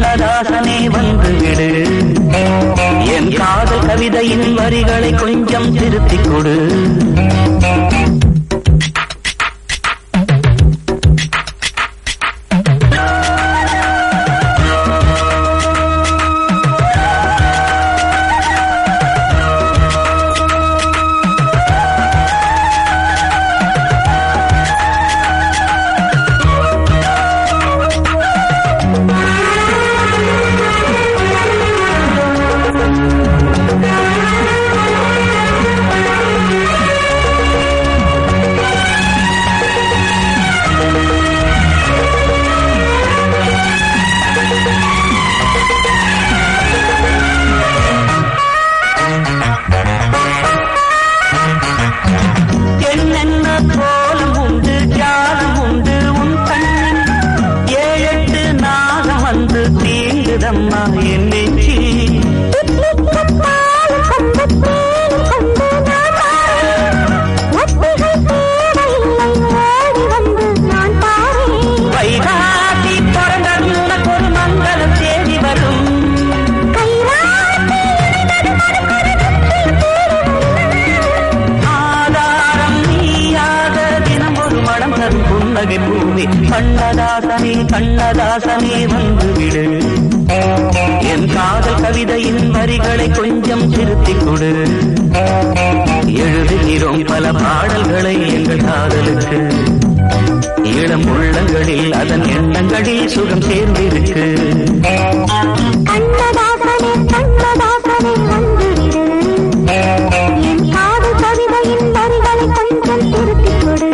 கண்ணதாசனே வந்து விடு என் காதல் கவிதையின் வரிகளை கொஞ்சம் திருத்திக் கொடு என்னென்ன கோலம் உண்டு ஜாலம் உண்டு உன் கண்ணில் ஏழெட்டு நாகம் வந்து தீங்குதம்மா என் நெஞ்சி வைகாசி பிறந்தது உனக்கு ஒரு மங்களம் தேடி வரும் ஆதாரம் நீயாக தினம் ஒரு மனம் தரும் புன்னகை பூமி கண்ணதாசனே கண்ணதாசனே வந்து விடு என் காதல் கவிதையின் வரிகளை கொஞ்சம் திருத்திக் கொடு எழுதுகிறோம் பல பாடல்களை எங்கள் காதலுக்கு இளம் உள்ளங்களில் அதன் எண்ணங்களில் சுகம் சேர்ந்திருக்கு கண்ணதாசனே கண்ணதாசனே வந்துவிடு என் காதல் கவிதையின் வரிகளை கொஞ்சம் திருத்திக் கொடு